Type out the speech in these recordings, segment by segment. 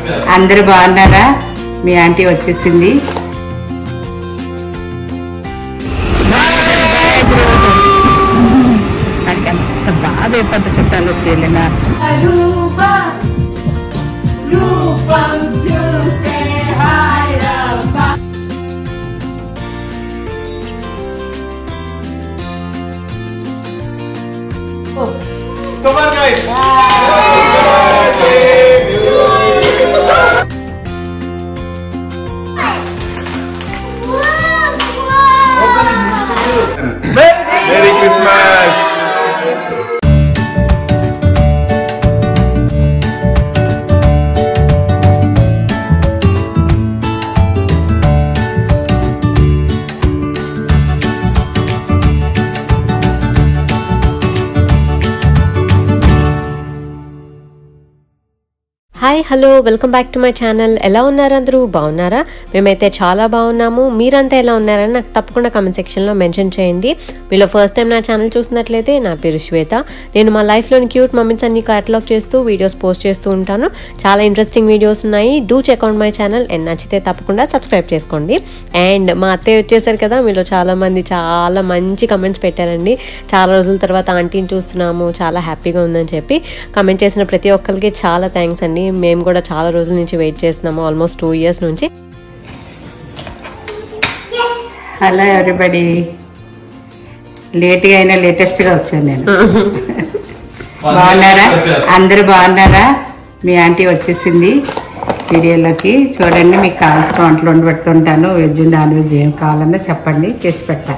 అందరూ బాగున్నారా మీ ఆంటీ వచ్చేసింది నాకు అంత బాధ అయిపోద్ది చుట్టాలు వచ్చేళ్ళినా రూపం రూపం చూస్తే హాయరమ్మ Come on, guys. Merry Christmas. Hi hello welcome back to my channel ఎలా ఉన్నారు అందరూ బాగున్నారా మేమైతే చాలా బాగున్నాము మీరంతా ఎలా ఉన్నారని నాకు తప్పకుండా కమెంట్ సెక్షన్లో మెన్షన్ చేయండి మీలో ఫస్ట్ టైం నా ఛానల్ చూసినట్లయితే నా పేరు శ్వేత నేను మా లైఫ్లోని క్యూట్ మమెంట్స్ అన్ని క్యాటలాగ్ చేస్తూ వీడియోస్ పోస్ట్ చేస్తూ ఉంటాను చాలా ఇంట్రెస్టింగ్ వీడియోస్ ఉన్నాయి do check out my channel and నచ్చితే తప్పకుండా సబ్స్క్రైబ్ చేసుకోండి అండ్ మా అత్తయ్య వచ్చేసారు కదా మీలో చాలా మంది చాలా మంచి కమెంట్స్ పెట్టారండి చాలా రోజుల తర్వాత ఆంటీని చూస్తున్నాము చాలా హ్యాపీగా ఉందని చెప్పి కమెంట్ చేసిన ప్రతి ఒక్కరికి చాలా థ్యాంక్స్ అండి మేము కూడా చాలా రోజుల నుంచి వెయిట్ చేస్తున్నాము ఆల్మోస్ట్ టూ ఇయర్స్ నుంచి హలో ఎవరిబడి లేట్గా అయినా లేటెస్ట్గా వచ్చాను నేను బాగున్నారా అందరూ బాగున్నారా మీ ఆంటీ వచ్చేసింది వీడియోలోకి చూడండి మీకు కావాల్సిన వంటలు వండి పెడుతుంటాను వెజ్ నాన్ వెజ్ ఏం కావాలన్నా చెప్పండి చేసి పెట్టా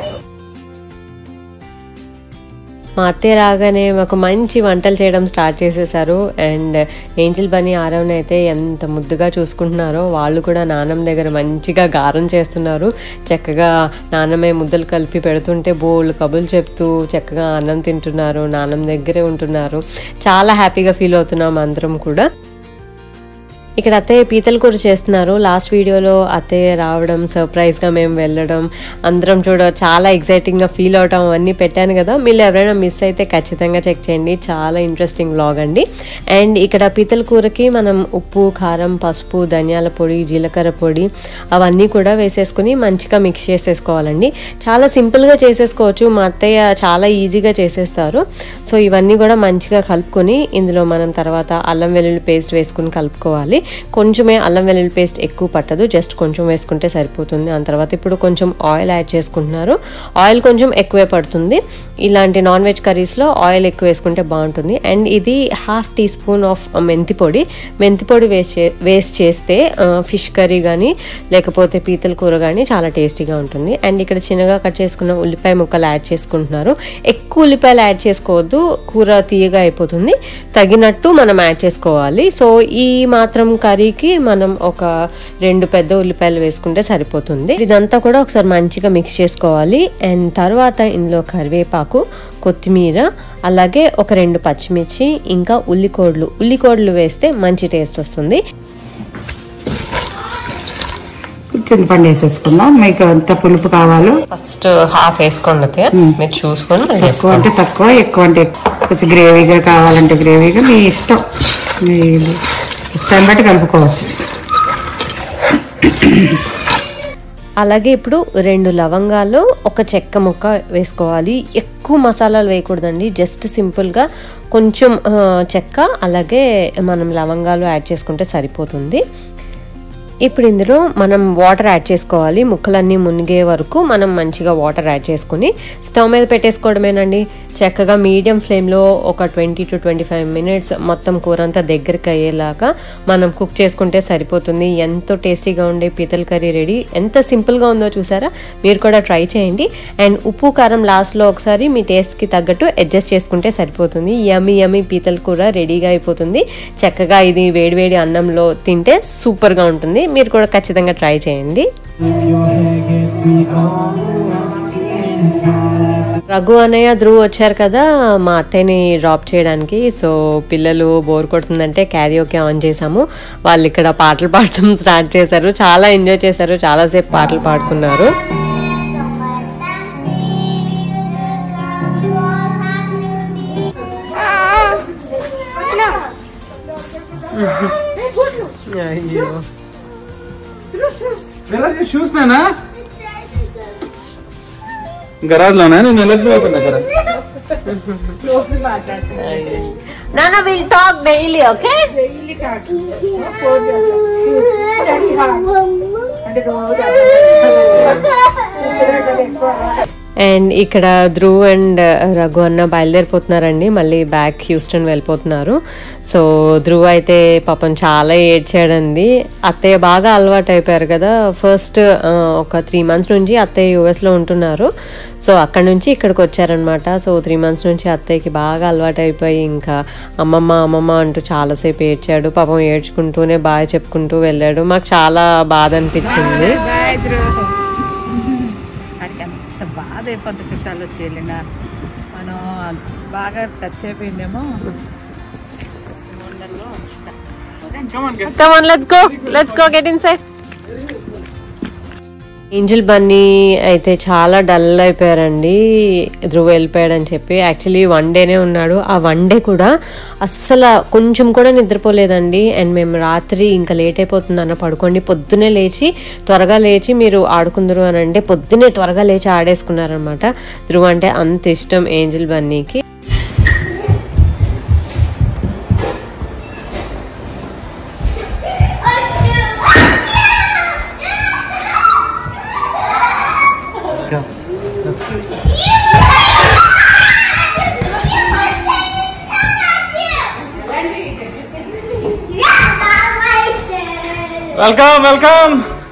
మా అత్తయ్య రాగానే మాకు మంచి వంటలు చేయడం స్టార్ట్ చేసేసారు అండ్ ఏంజిల్ బనీ ఆరవని అయితే ఎంత ముద్దుగా చూసుకుంటున్నారో వాళ్ళు కూడా నాన్నమ్మ దగ్గర మంచిగా గారం చేస్తున్నారు చక్కగా నాన్నమ్మే ముద్దలు కలిపి పెడుతుంటే బోళ్ళు కబులు చెప్తూ చక్కగా అన్నం తింటున్నారు నాన్నమ్మ దగ్గరే ఉంటున్నారు చాలా హ్యాపీగా ఫీల్ అవుతున్నాం అందరం కూడా ఇక్కడ అత్తయ్య పీతల కూర చేస్తున్నారు లాస్ట్ వీడియోలో అత్తయ్య రావడం సర్ప్రైజ్గా మేము వెళ్ళడం అందరం చూడ చాలా ఎగ్జైటింగ్గా ఫీల్ అవడం అవన్నీ పెట్టాను కదా మీరు ఎవరైనా మిస్ అయితే ఖచ్చితంగా చెక్ చేయండి చాలా ఇంట్రెస్టింగ్ వ్లాగ్ అండి అండ్ ఇక్కడ పీతల కూరకి మనం ఉప్పు కారం పసుపు ధనియాల పొడి జీలకర్ర పొడి అవన్నీ కూడా వేసేసుకుని మంచిగా మిక్స్ చేసేసుకోవాలండి చాలా సింపుల్గా చేసేసుకోవచ్చు మా అత్తయ్య చాలా ఈజీగా చేసేస్తారు సో ఇవన్నీ కూడా మంచిగా కలుపుకొని ఇందులో మనం తర్వాత అల్లం వెల్లుల్లి పేస్ట్ వేసుకుని కలుపుకోవాలి కొంచెమే అల్లం వెల్లుల్లి పేస్ట్ ఎక్కువ పట్టదు జస్ట్ కొంచెం వేసుకుంటే సరిపోతుంది ఆ తర్వాత ఇప్పుడు కొంచెం ఆయిల్ యాడ్ చేసుకుంటున్నారు ఆయిల్ కొంచెం ఎక్కువే పడుతుంది ఇలాంటి నాన్ వెజ్ కర్రీస్లో ఆయిల్ ఎక్కువ వేసుకుంటే బాగుంటుంది అండ్ ఇది హాఫ్ టీ స్పూన్ ఆఫ్ మెంతి పొడి మెంతి పొడి వేస్ట్ చే వేస్ట్ చేస్తే ఫిష్ కర్రీ కానీ లేకపోతే పీతల కూర కానీ చాలా టేస్టీగా ఉంటుంది అండ్ ఇక్కడ చిన్నగా కట్ చేసుకున్న ఉల్లిపాయ ముక్కలు యాడ్ చేసుకుంటున్నారు ఎక్కువ ఉల్లిపాయలు యాడ్ చేసుకోవద్దు కూర తీయగా అయిపోతుంది తగినట్టు మనం యాడ్ చేసుకోవాలి సో ఈ మాత్రం కర్రీకి మనం ఒక రెండు పెద్ద ఉల్లిపాయలు వేసుకుంటే సరిపోతుంది ఇదంతా కూడా ఒకసారి మంచిగా మిక్స్ చేసుకోవాలి అండ్ తర్వాత ఇందులో కరివేపాకు కొత్తిమీర అలాగే ఒక రెండు పచ్చిమిర్చి ఇంకా ఉల్లికోడ్లు ఉల్లికోడ్లు వేస్తే మంచి టేస్ట్ వస్తుంది చింతపండు వేసేసుకుందాం మీకు ఎంత పులుపు కావాలో ఫస్ట్ హాఫ్ వేసుకోండి మీరు చూసుకొని తక్కువ అంటే తక్కువ ఎక్కువ అంటే ఎక్కువ. కొంచెం గ్రేవీగా కావాలంటే గ్రేవీగా మీ ఇష్టం మీ ఇష్టాన్ని బట్టి కలుపుకోవచ్చు అలాగే ఇప్పుడు రెండు లవంగాలు ఒక చెక్క ముక్క వేసుకోవాలి ఎక్కువ మసాలాలు వేయకూడదండి జస్ట్ సింపుల్గా కొంచెం ఆ, చెక్క అలాగే మనం లవంగాలు యాడ్ చేసుకుంటే సరిపోతుంది ఇప్పుడు ఇందులో మనం వాటర్ యాడ్ చేసుకోవాలి ముక్కలన్నీ మునిగే వరకు మనం మంచిగా వాటర్ యాడ్ చేసుకుని స్టవ్ మీద పెట్టేసుకోవడమేనండి చక్కగా మీడియం ఫ్లేమ్లో ఒక twenty to twenty five minutes మొత్తం కూర అంతా దగ్గరికి అయ్యేలాగా మనం కుక్ చేసుకుంటే సరిపోతుంది ఎంతో టేస్టీగా ఉండే పీతల కర్రీ రెడీ ఎంత సింపుల్గా ఉందో చూసారా మీరు కూడా ట్రై చేయండి అండ్ ఉప్పు కారం లాస్ట్లో ఒకసారి మీ టేస్ట్కి తగ్గట్టు అడ్జస్ట్ చేసుకుంటే సరిపోతుంది యమ్మి యమ్మి పీతల కూర రెడీగా అయిపోతుంది చక్కగా ఇది వేడివేడి అన్నంలో తింటే సూపర్గా ఉంటుంది మీరు కూడా ఖచ్చితంగా ట్రై చేయండి రఘు అన్నయ్య ధ్రువ్ వచ్చారు కదా మా అత్తయ్యని డ్రాప్ చేయడానికి సో పిల్లలు బోర్ కొడుతుందంటే క్యారియోకే ఆన్ చేసాము వాళ్ళు ఇక్కడ పాటలు పాడటం స్టార్ట్ చేశారు చాలా ఎంజాయ్ చేశారు చాలాసేపు పాటలు పాడుకున్నారు అయ్యో షూస్ నేనా గరాజ్ లోనా నేను ఎలక్ట్రిక్ అయిపోయినా గరాజ్ నాన్న will talk daily okay and ఇక్కడ ధ్రువ్ అండ్ రఘు అన్న బయలుదేరిపోతున్నారండి మళ్ళీ బ్యాక్ హ్యూస్టన్ వెళ్ళిపోతున్నారు సో ధ్రువ్ అయితే పాపం చాలా ఏడ్చాడండి అత్తయ్య బాగా అలవాటు అయిపోయారు కదా ఫస్ట్ ఒక త్రీ మంత్స్ నుంచి అత్తయ్య యూఎస్లో ఉంటున్నారు సో అక్కడ నుంచి ఇక్కడికి వచ్చారనమాట సో త్రీ మంత్స్ నుంచి అత్తయ్యకి బాగా అలవాటు అయిపోయి ఇంకా అమ్మమ్మ అమ్మమ్మ అంటూ చాలాసేపు ఏడ్చాడు పాపం ఏడ్చుకుంటూనే బాగా చెప్పుకుంటూ వెళ్ళాడు మాకు చాలా బాధ అనిపించింది బాయ్ ధ్రువ్ వాడికి అంత బాధ అయిపోద్ది చుట్టాలు వచ్చి వెళ్ళినా మనం బాగా టచ్ అయిపోయిందేమో Come on, let's go. Let's go get inside. Angel Bunny అయితే చాలా డల్ అయిపోయారండి ధ్రువ వెళ్ళిపోయాడని చెప్పి యాక్చువల్లీ వన్ డేనే ఉన్నాడు ఆ వన్ డే కూడా అస్సలు కొంచెం కూడా నిద్రపోలేదండి అండ్ మేము రాత్రి ఇంకా లేట్ అయిపోతుంది అన్న పడుకోండి పొద్దునే లేచి త్వరగా లేచి మీరు ఆడుకుందరు అని అంటే పొద్దునే త్వరగా లేచి ఆడేసుకున్నారనమాట ధ్రువ అంటే అంత ఇష్టం ఏంజిల్ బన్నీకి వెల్కమ్ వెల్కమ్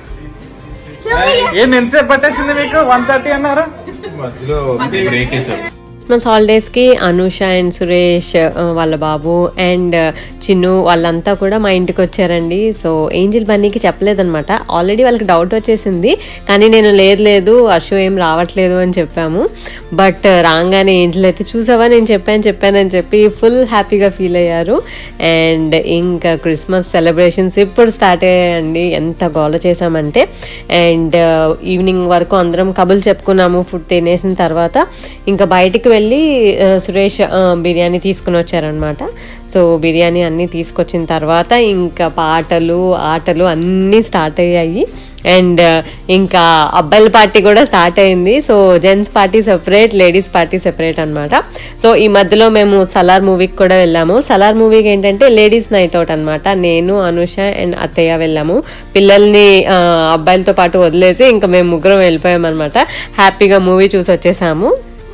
ఏం ఎంతసేపు పట్టేసింది మీకు వన్ థర్టీ అన్నారు మధ్యలో బ్రేక్ వేసారు క్రిస్మస్ హాలిడేస్కి అనూష అండ్ సురేష్ ఆ, వాళ్ళ బాబు అండ్ చిన్ను వాళ్ళంతా కూడా మా ఇంటికి వచ్చారండి సో ఏంజిల్ బన్నీకి చెప్పలేదన్నమాట ఆల్రెడీ వాళ్ళకి డౌట్ వచ్చేసింది కానీ నేను లేదు లేదు అశు ఏం రావట్లేదు అని చెప్పాము బట్ రాగానే ఏంజిల్ అయితే చూసావా నేను చెప్పాను చెప్పానని చెప్పి ఫుల్ హ్యాపీగా ఫీల్ అయ్యారు అండ్ ఇంకా క్రిస్మస్ సెలబ్రేషన్స్ ఇప్పుడు స్టార్ట్ అయ్యాయండి ఎంత గోల చేసామంటే అండ్ ఈవినింగ్ వరకు అందరం కబులు చెప్పుకున్నాము ఫుడ్ తినేసిన తర్వాత ఇంకా బయటికి వెళ్ళి ఆ, సురేష్ ఆ, బిర్యానీ తీసుకుని వచ్చారనమాట సో బిర్యానీ అన్నీ తీసుకొచ్చిన తర్వాత ఇంకా పాటలు ఆటలు అన్నీ స్టార్ట్ అయ్యాయి అండ్ ఇంకా అబ్బాయిల పార్టీ కూడా స్టార్ట్ అయింది so gents party separate ladies party separate అన్నమాట సో ఈ మధ్యలో మేము సలార్ మూవీకి కూడా వెళ్ళాము సలార్ మూవీకి ఏంటంటే లేడీస్ నైట్ అవుట్ అన్నమాట నేను అనుష అండ్ అత్తయ్య వెళ్ళాము పిల్లల్ని ఆ, అబ్బాయిలతో పాటు వదిలేసి ఇంకా మేము ముగ్గురం వెళ్ళిపోయాం అనమాట హ్యాపీగా మూవీ చూసి వచ్చేసాము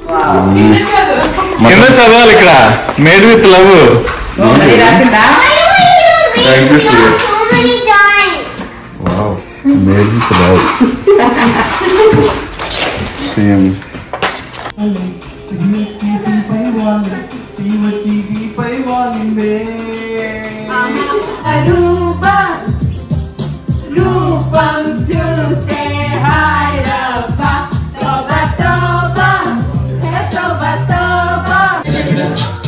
కింద చదవాలి ఇక్కడ మేడ్ విత్ లవ్ అది రాసిందా thank you wow made with love same Aruba, Rupam Tuesday, Hyderabad, Toba Toba, hey Toba Toba.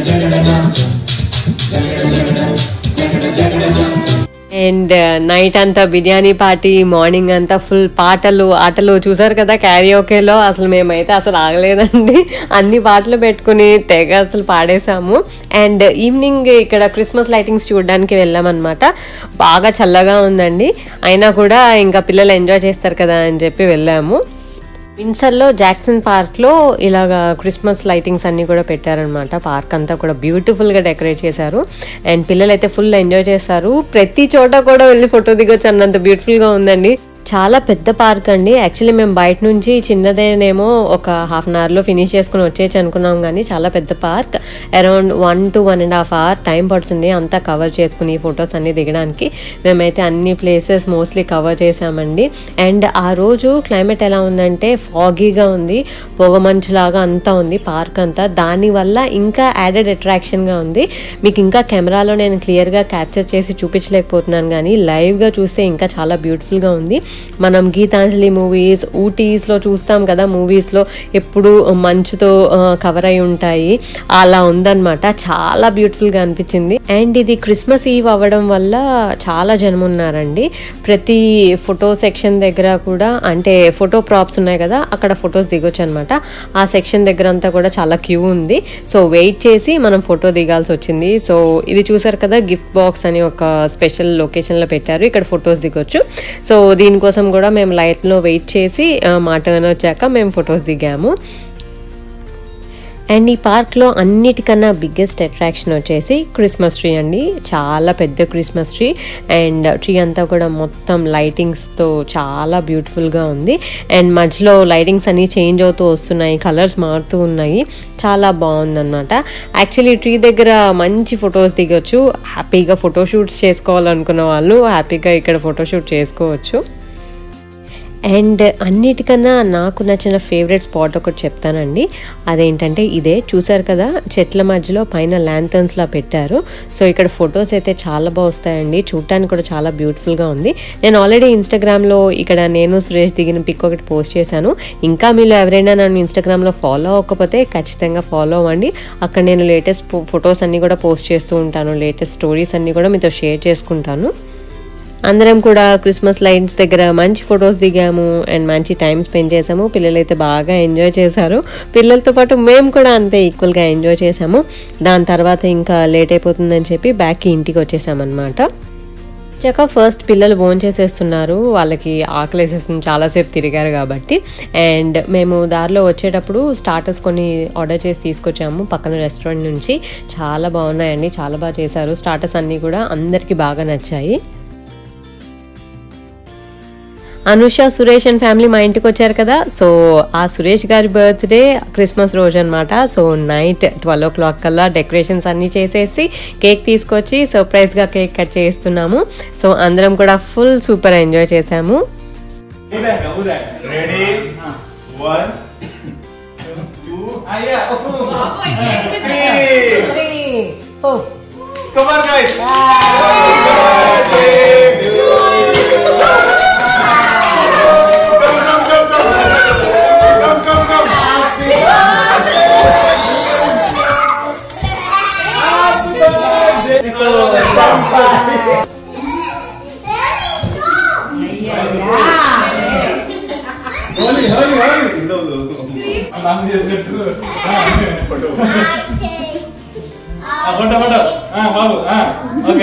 And night అంతా బిర్యానీ పార్టీ మార్నింగ్ అంతా ఫుల్ పాటలు ఆటలు చూసారు కదా క్యారియోకేలో అసలు మేమైతే అసలు ఆగలేదండి అన్ని పాటలు పెట్టుకుని తెగ అసలు పాడేశాము అండ్ ఈవినింగ్ ఇక్కడ క్రిస్మస్ లైటింగ్స్ చూడడానికి వెళ్ళామన్నమాట బాగా చల్లగా ఉందండి అయినా కూడా ఇంకా పిల్లలు ఎంజాయ్ చేస్తారు కదా అని చెప్పి వెళ్ళాము విన్సర్లో జాక్సన్ పార్క్లో ఇలాగా క్రిస్మస్ లైటింగ్స్ అన్నీ కూడా పెట్టారనమాట పార్క్ అంతా కూడా బ్యూటిఫుల్గా డెకరేట్ చేశారు అండ్ పిల్లలు అయితే ఫుల్ ఎంజాయ్ చేస్తారు ప్రతి చోట కూడా వెళ్ళి ఫోటో దిగొచ్చు అన్నంత బ్యూటిఫుల్గా ఉందండి చాలా పెద్ద పార్క్ అండి యాక్చువల్లీ మేము బయట నుంచి చిన్నదేనేమో ఒక హాఫ్ అన్ అవర్లో ఫినిష్ చేసుకుని వచ్చేయచ్చు అనుకున్నాం కానీ చాలా పెద్ద park around one to one and half hour time పడుతుంది అంతా కవర్ చేసుకుని ఫొటోస్ అన్ని దిగడానికి మేమైతే అన్ని ప్లేసెస్ మోస్ట్లీ కవర్ చేసామండి అండ్ ఆ రోజు క్లైమేట్ ఎలా ఉందంటే ఫాగీగా ఉంది పొగమంచులాగా అంతా ఉంది పార్క్ అంతా దానివల్ల ఇంకా యాడెడ్ అట్రాక్షన్గా ఉంది మీకు ఇంకా కెమెరాలో నేను క్లియర్గా క్యాప్చర్ చేసి చూపించలేకపోతున్నాను కానీ లైవ్గా చూస్తే ఇంకా చాలా బ్యూటిఫుల్గా ఉంది మనం గీతాంజలి మూవీస్ ఊటీస్లో చూస్తాం కదా మూవీస్లో ఎప్పుడు మంచుతో కవర్ అయి ఉంటాయి అలా ఉందన్నమాట చాలా బ్యూటిఫుల్గా అనిపించింది అండ్ ఇది క్రిస్మస్ ఈవ్ అవ్వడం వల్ల చాలా జనం ఉన్నారండి ప్రతి ఫోటో సెక్షన్ దగ్గర కూడా అంటే ఫోటో ప్రాప్స్ ఉన్నాయి కదా అక్కడ ఫొటోస్ దిగొచ్చు అనమాట ఆ సెక్షన్ దగ్గర అంతా కూడా చాలా క్యూ ఉంది సో వెయిట్ చేసి మనం ఫోటో దిగాల్సి వచ్చింది సో ఇది చూసారు కదా గిఫ్ట్ బాక్స్ అని ఒక స్పెషల్ లొకేషన్లో పెట్టారు ఇక్కడ ఫొటోస్ దిగొచ్చు సో దీనికోసం కూడా మేము లైట్లో వెయిట్ చేసి ఆ, మా టర్న్ వచ్చాక మేము ఫొటోస్ దిగాము అండ్ ఈ పార్క్లో అన్నిటికన్నా బిగ్గెస్ట్ అట్రాక్షన్ వచ్చేసి క్రిస్మస్ ట్రీ అండి చాలా పెద్ద క్రిస్మస్ ట్రీ అండ్ ట్రీ అంతా కూడా మొత్తం లైటింగ్స్తో చాలా బ్యూటిఫుల్గా ఉంది అండ్ మధ్యలో లైటింగ్స్ అన్నీ చేంజ్ అవుతూ వస్తున్నాయి కలర్స్ మారుతూ ఉన్నాయి చాలా బాగుందన్నమాట యాక్చువల్లీ ట్రీ దగ్గర మంచి ఫొటోస్ దిగొచ్చు హ్యాపీగా ఫోటోషూట్స్ చేసుకోవాలనుకున్న వాళ్ళు హ్యాపీగా ఇక్కడ ఫోటోషూట్ చేసుకోవచ్చు అండ్ అన్నిటికన్నా నాకు నచ్చిన ఫేవరెట్ స్పాట్ ఒకటి చెప్తానండి అదేంటంటే ఇదే చూసారు కదా చెట్ల మధ్యలో పైన ల్యాంథర్న్స్లా పెట్టారు సో ఇక్కడ ఫొటోస్ అయితే చాలా బాగా వస్తాయండి చూడటానికి కూడా చాలా బ్యూటిఫుల్గా ఉంది నేను ఆల్రెడీ ఇన్స్టాగ్రామ్లో ఇక్కడ నేను సురేష్ దిగిన పిక్ ఒకటి పోస్ట్ చేశాను ఇంకా మీరు ఎవరైనా నన్ను ఇన్స్టాగ్రామ్లో ఫాలో అవ్వకపోతే ఖచ్చితంగా ఫాలో అవ్వండి అక్కడ నేను లేటెస్ట్ ఫొటోస్ అన్నీ కూడా పోస్ట్ చేస్తూ ఉంటాను లేటెస్ట్ స్టోరీస్ అన్నీ కూడా మీతో షేర్ చేసుకుంటాను అందరం కూడా క్రిస్మస్ లైట్స్ దగ్గర మంచి ఫొటోస్ దిగాము అండ్ మంచి టైం స్పెండ్ చేసాము పిల్లలైతే బాగా ఎంజాయ్ చేశారు పిల్లలతో పాటు మేము కూడా అంతే ఈక్వల్గా ఎంజాయ్ చేసాము దాని తర్వాత ఇంకా లేట్ అయిపోతుందని చెప్పి బ్యాక్కి ఇంటికి వచ్చేసామన్నమాట చక్క ఫస్ట్ పిల్లలు భోజనం చేసేస్తున్నారు వాళ్ళకి ఆకలి వేసేస్తుంది చాలాసేపు తిరిగారు కాబట్టి అండ్ మేము దారిలో వచ్చేటప్పుడు స్టార్టర్స్ కొన్ని ఆర్డర్ చేసి తీసుకొచ్చాము పక్కన రెస్టారెంట్ నుంచి చాలా బాగున్నాయండి చాలా బాగా చేశారు స్టార్టర్స్ అన్నీ కూడా అందరికీ బాగా నచ్చాయి అనుష సురేష్ అండ్ ఫ్యామిలీ మా ఇంటికి వచ్చారు కదా సో ఆ సురేష్ గారి బర్త్డే క్రిస్మస్ రోజు అనమాట so night twelve o'clock కల్లా డెకరేషన్స్ అన్నీ చేసేసి కేక్ తీసుకొచ్చి సర్ప్రైజ్గా కేక్ కట్ చేస్తున్నాము సో అందరం కూడా ఫుల్ సూపర్ ఎంజాయ్ చేసాము ready one two three Come on, guys. Come, come, come, come. Come, come, come. మనం చేసినట్టు ఫోటో ఫోటో బాబు ఓకే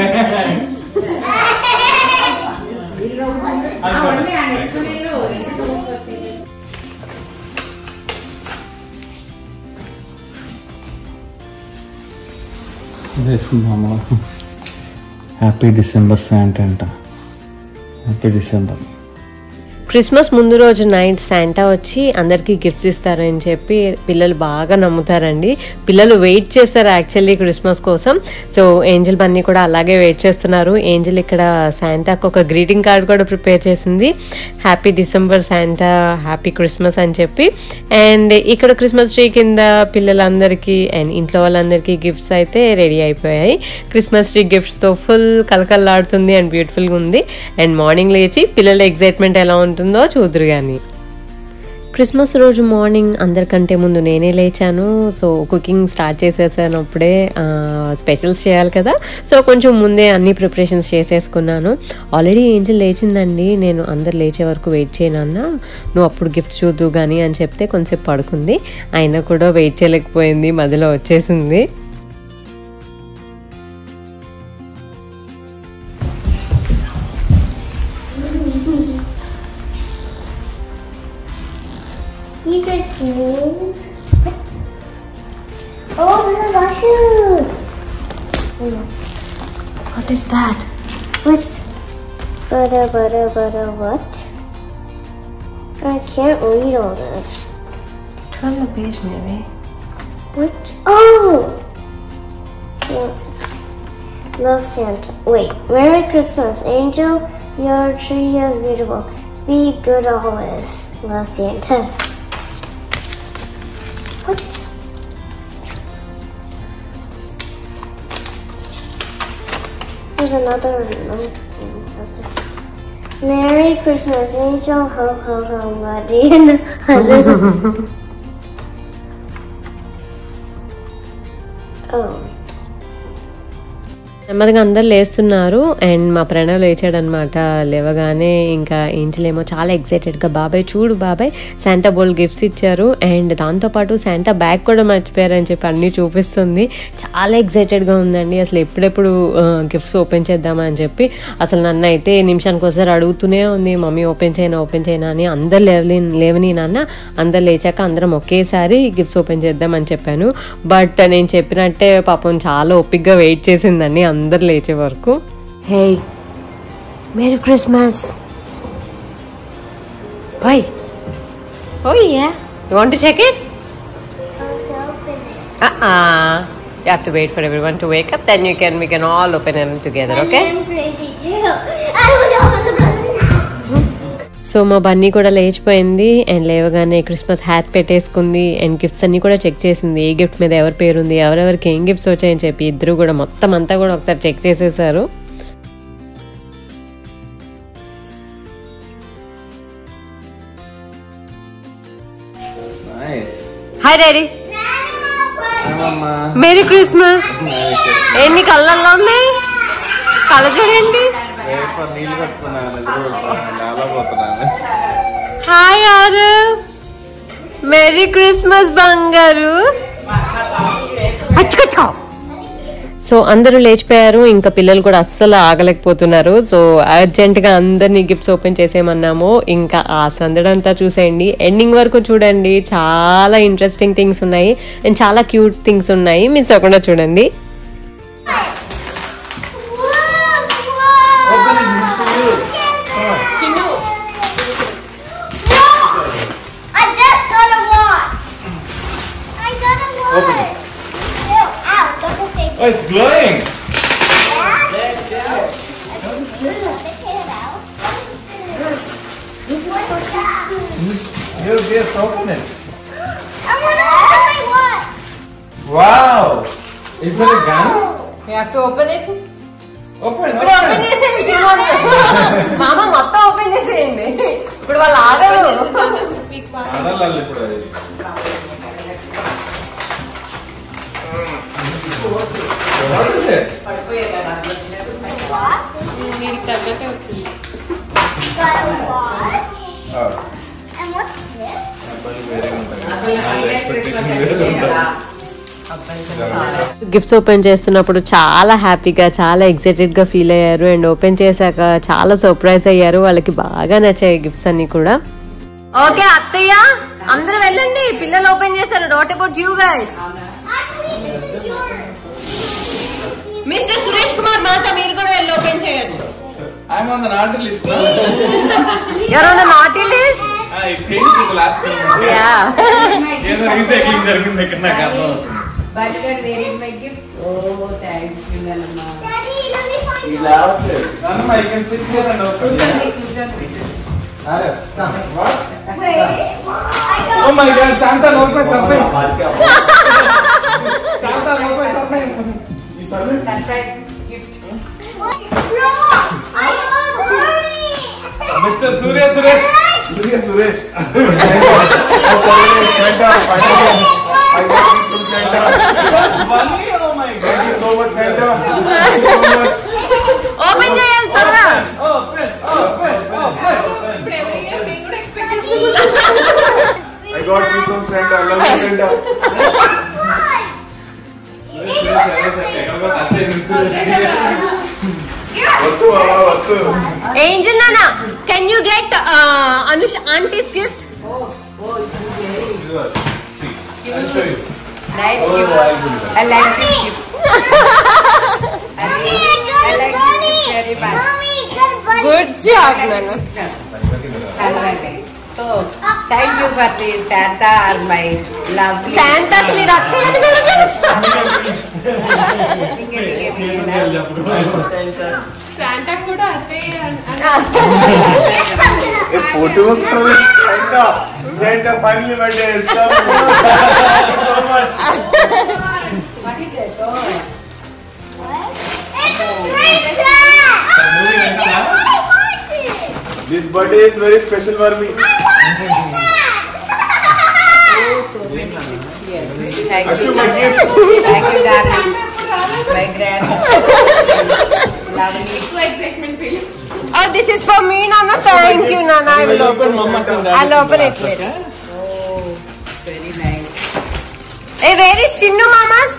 వేసుకుందాము హ్యాపీ డిసెంబర్ శాంట్ అంట హ్యాపీ డిసెంబర్ క్రిస్మస్ ముందు రోజు నైట్ శాంటా వచ్చి అందరికీ గిఫ్ట్స్ ఇస్తారని చెప్పి పిల్లలు బాగా నమ్ముతారండి పిల్లలు వెయిట్ చేస్తారు యాక్చువల్లీ క్రిస్మస్ కోసం సో ఏంజల్ బన్నీ కూడా అలాగే వెయిట్ చేస్తున్నారు ఏంజల్ ఇక్కడ శాంటాకు ఒక గ్రీటింగ్ కార్డ్ కూడా ప్రిపేర్ చేసింది happy December Santa happy Christmas అని చెప్పి అండ్ ఇక్కడ క్రిస్మస్ ట్రీ కింద పిల్లలందరికీ అండ్ ఇంట్లో వాళ్ళందరికీ గిఫ్ట్స్ అయితే రెడీ అయిపోయాయి క్రిస్మస్ ట్రీ గిఫ్ట్స్తో ఫుల్ కలకల్లాడుతుంది అండ్ బ్యూటిఫుల్గా ఉంది అండ్ మార్నింగ్ లేచి పిల్లల ఎగ్జైట్మెంట్ ఎలా ఉంటుందో చూదురు కానీ క్రిస్మస్ రోజు మార్నింగ్ అందరికంటే ముందు నేనే లేచాను సో కుకింగ్ స్టార్ట్ చేసేసాను అప్పుడే స్పెషల్స్ చేయాలి కదా సో కొంచెం ముందే అన్ని ప్రిపరేషన్స్ చేసేసుకున్నాను ఆల్రెడీ ఏంజల్ లేచిందండి నేను అందరు లేచే వరకు వెయిట్ చేయనన్న నువ్వు అప్పుడు గిఫ్ట్ చూద్దు కానీ అని చెప్తే కొంచెం పడుకుంది అయినా కూడా వెయిట్ చేయలేకపోయింది మధ్యలో వచ్చేసింది You get shoes. Oh, this is our shoes. What is that? What? Butter, butter, butter, what? I can't read all this. Turn the page, Mary. What? Oh! Yeah. Love Santa. Wait. Merry Christmas, Angel. Your tree is beautiful. Be good always. Love Santa. What? There's another note. Merry Christmas, Angel. Ho, ho, ho, buddy. oh. నెమ్మదిగా అందరు లేస్తున్నారు and మా ప్రణవ్ లేచాడనమాట లేవగానే ఇంకా angel ఏమో చాలా ఎక్సైటెడ్గా బాబాయ్ చూడు బాబాయ్ శాంటా బోల్ గిఫ్ట్స్ ఇచ్చారు అండ్ దాంతోపాటు శాంటా బ్యాగ్ కూడా మర్చిపోయారని చెప్పి అన్నీ చూపిస్తుంది చాలా ఎక్సైటెడ్గా ఉందండి అసలు ఎప్పుడెప్పుడు గిఫ్ట్స్ ఓపెన్ చేద్దామని చెప్పి అసలు నన్ను అయితే నిమిషానికి ఒకసారి అడుగుతూనే ఉంది మమ్మీ ఓపెన్ చేయనా ఓపెన్ చేయనా అని అందరు లేవని లేవని నాన్న అందరు లేచాక అందరం ఒకేసారి గిఫ్ట్స్ ఓపెన్ చేద్దామని చెప్పాను బట్ నేను చెప్పినట్టే పాపం చాలా ఓపిక్గా వెయిట్ చేసిందండి అందరు లేచే వరకు Hey. Merry Christmas. Why? Oh yeah. You want to check it? Uh-uh. You have to wait for everyone to wake up, then you can we can all open them together, okay? I'm crazy too. I want to open the present now. So మా Bunny కూడా లేచిపోయింది and లేవగానే Christmas hat పెట్టేసుకుంది and gifts అన్ని కూడా check చేసింది ఏ gift మీద ఎవరి పేరు ఉంది ఎవరెవరికి ఏం గిఫ్ట్స్ వచ్చాయని చెప్పి ఇద్దరు కూడా మొత్తం అంతా కూడా ఒకసారి చెక్ చేసేసారు నైస్ హాయ్ డాడీ ఏమమ్మా మేరీ క్రిస్మస్ ఎన్ని కళ్ళల్లో ఉన్నాయి కళ్ళ చూడండి పేపర్ నీళ్ళు కట్టుకున్నాను లేవలేకపోతున్నాను హాయ్ ఆరు మేరీ క్రిస్మస్ బంగారు అచ్చుకచ్చుకో సో అందరూ లేచిపోయారు ఇంకా పిల్లలు కూడా అస్సలు ఆగలేకపోతున్నారు సో అర్జెంటుగా అందరినీ గిఫ్ట్స్ ఓపెన్ చేసేయమన్నాము ఇంకా ఆ సందడంతా చూసేయండి ఎండింగ్ వరకు చూడండి చాలా ఇంట్రెస్టింగ్ థింగ్స్ ఉన్నాయి అండ్ చాలా క్యూట్ థింగ్స్ ఉన్నాయి మిస్ అవ్వకుండా చూడండి I just got a watch. I got a watch. Open it. Ew, ow, double take Oh, it's glowing. You just open it. I want to open my watch. Wow. Is that a gun? Open it Open, ఇప్పుడు open చేసేయండి శివ మామ మొత్తం open చేసేయండి ఇప్పుడు వాళ్ళు ఆగరు ఆడాలి ఇప్పుడు అది What is it? Got a watch. Oh. And what's this? అబ్బాయిలు వేరేగా ఉంటాయి. వాళ్ళ expectation వేరే ఉంటుంది. గిఫ్ట్స్ ఓపెన్ చేస్తున్నప్పుడు చాలా హ్యాపీగా చాలా ఎక్సైటెడ్ గా ఫీల్ అయ్యారు అండ్ ఓపెన్ చేశాక చాలా సర్ప్రైజ్ అయ్యారు వాళ్ళకి బాగా నచ్చాయి గిఫ్ట్స్ అన్ని కూడా ఓకే అత్తయ్య అందరూ వెళ్ళండి పిల్లలు ఓపెన్ చేశారు డోట్ about you guys Actually, this is yours. Mister Suresh Kumar మాత మీరు కూడా వెళ్ళి ఓపెన్ చేయొచ్చు I'm on the naughty list now. Ever on the naughty list Ah, it changed in the last few months. Yeah ఏదో రీసైక్లింగ్ జరిగింది ఇక్కడ నాకు అర్థం అవుతుంది. But where is my gift? Oh, thank you, Nalama. Daddy, let me find ఈ రావట్లేదు. నాన్నమ్మ, you can sit here and open it. What? Wait. I Oh got my god, Santa knows my surprise. Santa knows my surprise. You surprise? Surprise gift. No! I got Bernie! Mr. Surya Suresh. Surya Suresh. Santa, finally. I got it from Santa. Bunny, oh my Thank god. you so much, Santa. Thank you so much. Open చేయాలి త్వరగా Oh, pen, oh, pen, oh, pen, pen. I got you from Santa. Love you, Santa. వద్దు బాబా వద్దు Angel నానా can you get Anush auntie's gift I'll show you. Nice Oh, gift. I will. I like this gift. I Mommy, like, I I got like Bunny! this gift very much. Mommy, I got Bunny! Good job నాన్న Alright. So, thank you for the Santa and my lovely. శాంతాకి మీరు అత్తయ్య అని కూడా తెలుసా ఏ photo వస్తుంది Santa. Santa finally my day. So much. What is it? Oh, It's a stranger! I want it! This birthday is very special for me. Thank Ashu, you. my gift. Thank you, darling. My grand. Lovely. Oh, this is for me, Nana. Thank you, Nana. I will open it. I'll open it later. Oh, very nice. Hey, where is Chinnu Mamas?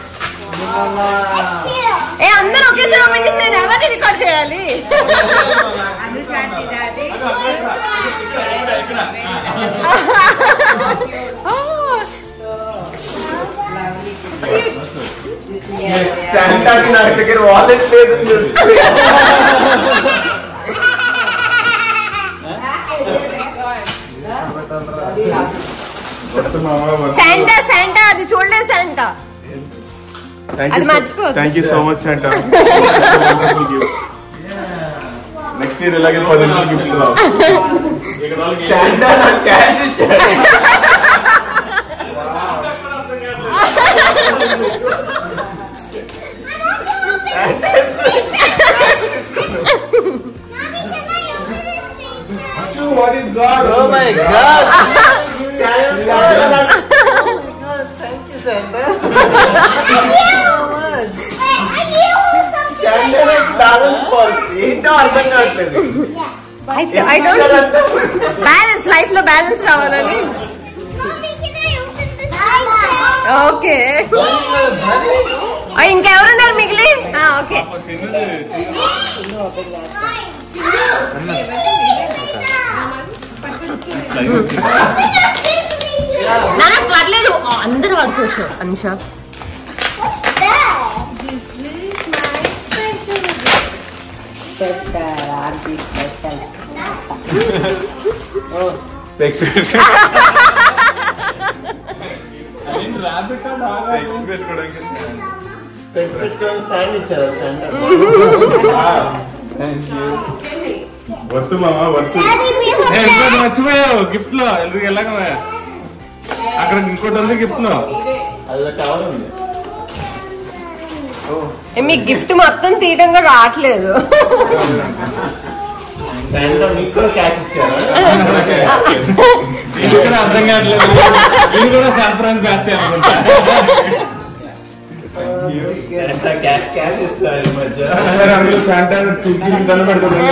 ఏ అందరూ ఒకేసారి open చేసి నేను ఎవరిని record చేయాలి అనుశాంతి daddy. This year, yeah. Santa కి నా దగ్గర wallet లేదు అని చూస్తే. కొత్త మామ వస్తుంది. శాంటా శాంటా అది చూడలేదు శాంటా Thank అది you so- మర్చిపోవద్దు. Thank you so much, Santa. Next year ఇలాగే పది రోజులు గిఫ్ట్ రావు శాంటా నాకు క్యాష్ ఇచ్చాడు What is God? Oh my God! Santa, Santa నాకు balance policy. ఏంటో అర్థం కావట్లేదు ఐ డోంట్ బ్యాలెన్స్ లైఫ్ లో బ్యాలెన్స్ రావాలని Mommy, can I open this one? Okay ఇంకెవరున్నారు మిగిలి ఓకే నాన్న పర్లేదు అందరూ వాడుకోవచ్చు Anusha Special, auntie specials. Worth మామ వర్తు ఏ, ఇంకోటి మర్చిపోయావు గిఫ్ట్ లో ఎల్లుడికి ఎలాగ అక్కడ ఇంకోటి ఉంది గిఫ్ట్ లో అది కావాలండి మీకు గిఫ్ట్ మొత్తం తీయడం కూడా రావట్లేదు శాంటా మీకు కూడా క్యాష్ ఇచ్చారా ఇది కూడా అర్థం కావట్లేదు ఇది కూడా సర్ప్రైజ్ బ్యాచ్ అనుకుంటా శాంటా క్యాష్ క్యాష్ ఇస్తారు ఈ మధ్య సరే అందులో శాంటా తుర్కి దండ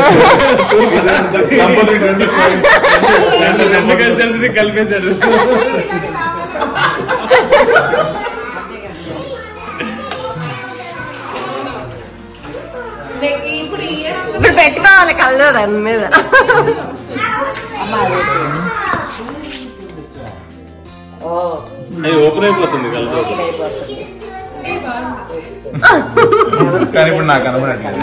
రెండు కలిసి కలిపేశాడు ఇప్పుడు పెట్టుకోవాలి కళ్ళు దాని మీద ఓ అది ఓపెన్ అయిపోతుంది కలర్ అయిపోతుంది కానీ ఇప్పుడు నాకు కనబడట్లేదు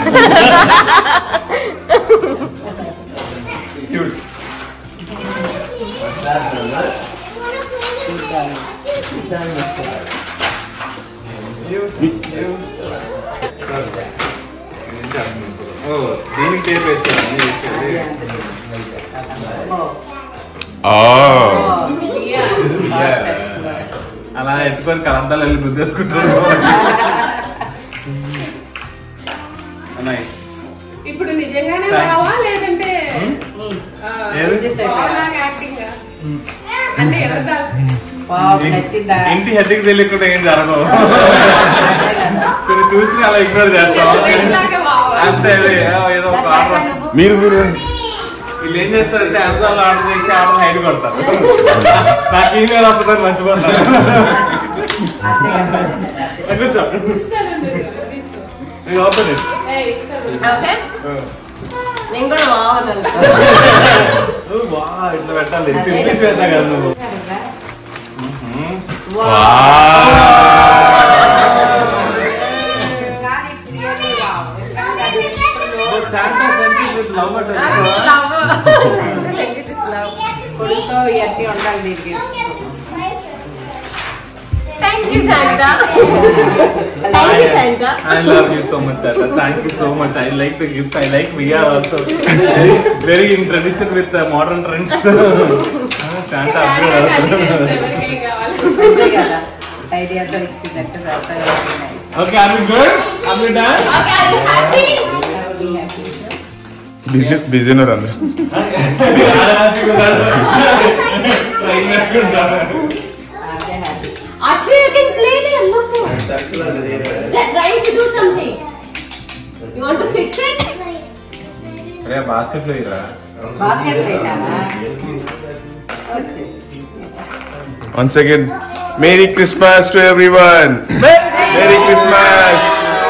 ఓ దీనికి టేప్ వేస్తాను అలా ఎత్తుకొని కలంతాలు వెళ్ళి గుద్దేసుకుంటారు నైస్ ఇప్పుడు నిజంగానే Thank you. రావా లేదంటే ఏది? యాక్టింగ్ అంటే ఎవరిదా బాబు నచ్చిందా ఇంటి హెడ్కి తెలియకుండా ఏం జరగవు కొన్ని చూసి అలా ఇగ్నోర్ చేస్తాం అంతే అదే ఏదో ఒక ఆర్డర్ వస్తుంది. మీరు మీరు వీళ్ళు ఏం చేస్తారంటే అమెజాన్ లో ఆర్డర్ చేసి ఆర్డర్ హైడ్ కొడతారు నాకు ఈమెయిల్ వస్తుందని మర్చిపోతారు కూర్చో ఇది ఓపెన్ ఇట్ ఓకే నేను కూడా బాగున్నాను వా ఇట్లా పెట్టాలి సింప్లీ పెడతా కదా నువ్వు కానీ it's really wow. శాంటా సెంటిల్ విత్ లవ్ బటన్ కొడుకుతో ఎత్తి ఉండాలి దీనికి thank you Santa thank you Santa I love you so much, Santa. Thank you so much. I like the gift. I like VR also. very, very in tradition with the modern trends. Santa upgrade అవుతుంది. ఎవరికి కావాలి అంతే కదా ఐడియాతో ఇచ్చిందంటే పెడతా Okay, are we good? Are we done? Happy happy busy busy ఉన్నారు అందరు Ashu, you can play there. Look there. They're trying to do something. You want to fix it? Basket లో ఇరా బాస్కెట్ పెట్టావా once again Merry Christmas to everyone Merry Christmas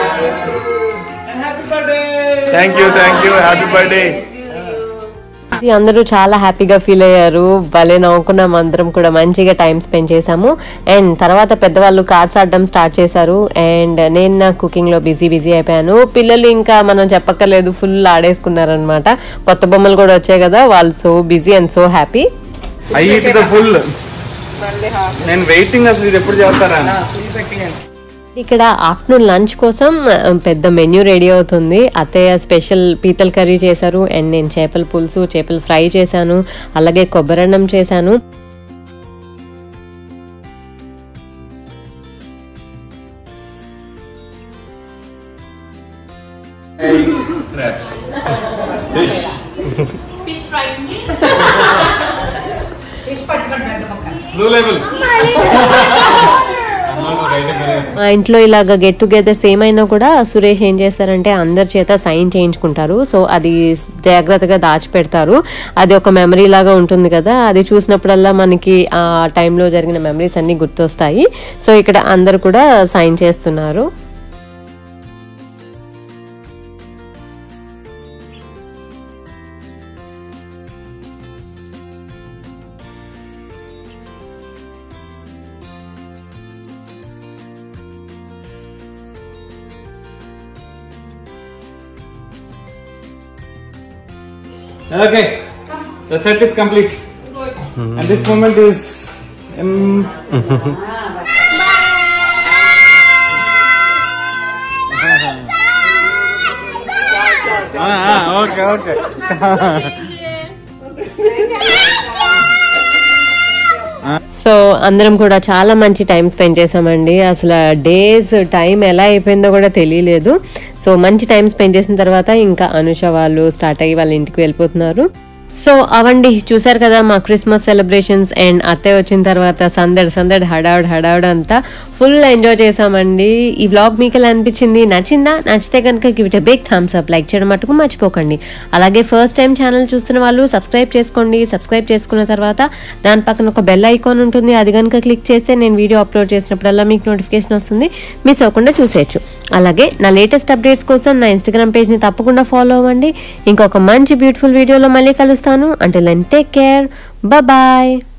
thank you thank you happy birthday అందరూ చాలా హ్యాపీగా feel అయ్యారు భలే నవ్వుకున్నాం అందరం కూడా మంచిగా టైం స్పెండ్ చేసాము అండ్ తర్వాత పెద్దవాళ్ళు కార్డ్స్ ఆడడం స్టార్ట్ చేశారు అండ్ నేను నా కుకింగ్ లో బిజీ బిజీ అయిపోయాను పిల్లలు ఇంకా మనం చెప్పక్కర్లేదు ఫుల్ ఆడేసుకున్నారనమాట కొత్త బొమ్మలు కూడా వచ్చాయి కదా వాళ్ళు so busy and so happy I eat the full నేను వెయిటింగ్ అసలు ఇది ఎప్పుడు చేస్తారా ఇక్కడ ఆఫ్టర్నూన్ లంచ్ కోసం ఆ, పెద్ద మెన్యూ రెడీ అవుతుంది అత్తయ్య స్పెషల్ పీతల కర్రీ చేశారు అండ్ నేను చేపల పులుసు చేపల ఫ్రై చేశాను అలాగే కొబ్బరన్నం చేశాను ఫిష్ ఫ్రై బ్లూ లేబుల్ మా ఇంట్లో ఇలాగ గెట్ టుగెదర్స్ ఏమైనా కూడా సురేష్ ఏం చేస్తారంటే అందరి చేత సైన్ చేయించుకుంటారు సో అది జాగ్రత్తగా దాచిపెడతారు అది ఒక మెమరీ లాగా ఉంటుంది కదా అది చూసినప్పుడల్లా మనకి ఆ టైంలో జరిగిన మెమరీస్ అన్ని గుర్తొస్తాయి సో ఇక్కడ అందరు కూడా సైన్ చేస్తున్నారు Okay, the set is complete. And this moment is. Um, ah, ah, okay, okay. So అందరం కూడా చాలా మంచి టైం స్పెండ్ చేసామండి అసలు డేస్ టైం ఎలా అయిపోయిందో కూడా తెలియలేదు సో మంచి టైం స్పెండ్ చేసిన తర్వాత ఇంకా అనుష వాళ్ళు స్టార్ట్ అయ్యి వాళ్ళ ఇంటికి వెళ్ళిపోతున్నారు సో అవండి చూసారు కదా మా క్రిస్మస్ సెలబ్రేషన్స్ అండ్ అత్తయ్య వచ్చిన తర్వాత సందడి సందడి హడావుడ్ హడావుడ్ అంతా ఫుల్ ఎంజాయ్ చేసామండి ఈ వ్లాగ్ మీకు ఎలా అనిపించింది నచ్చిందా నచ్చితే కనుక give it big thumbs up like చేయడం మటుకు మర్చిపోకండి అలాగే ఫస్ట్ టైం ఛానల్ చూస్తున్న వాళ్ళు సబ్స్క్రైబ్ చేసుకోండి సబ్స్క్రైబ్ చేసుకున్న తర్వాత దాని పక్కన ఒక బెల్ ఐకాన్ ఉంటుంది అది కనుక క్లిక్ చేస్తే నేను వీడియో అప్లోడ్ చేసినప్పుడల్లా మీకు నోటిఫికేషన్ వస్తుంది మిస్ అవ్వకుండా చూసేయచ్చు అలాగే నా లేటెస్ట్ అప్డేట్స్ కోసం నా ఇన్స్టాగ్రామ్ పేజ్ని తప్పకుండా ఫాలో అవ్వండి ఇంకొక మంచి బ్యూటిఫుల్ వీడియోలో మళ్ళీ కలుస్తాను అంటే లెన్ టేక్ కేర్ బాయ్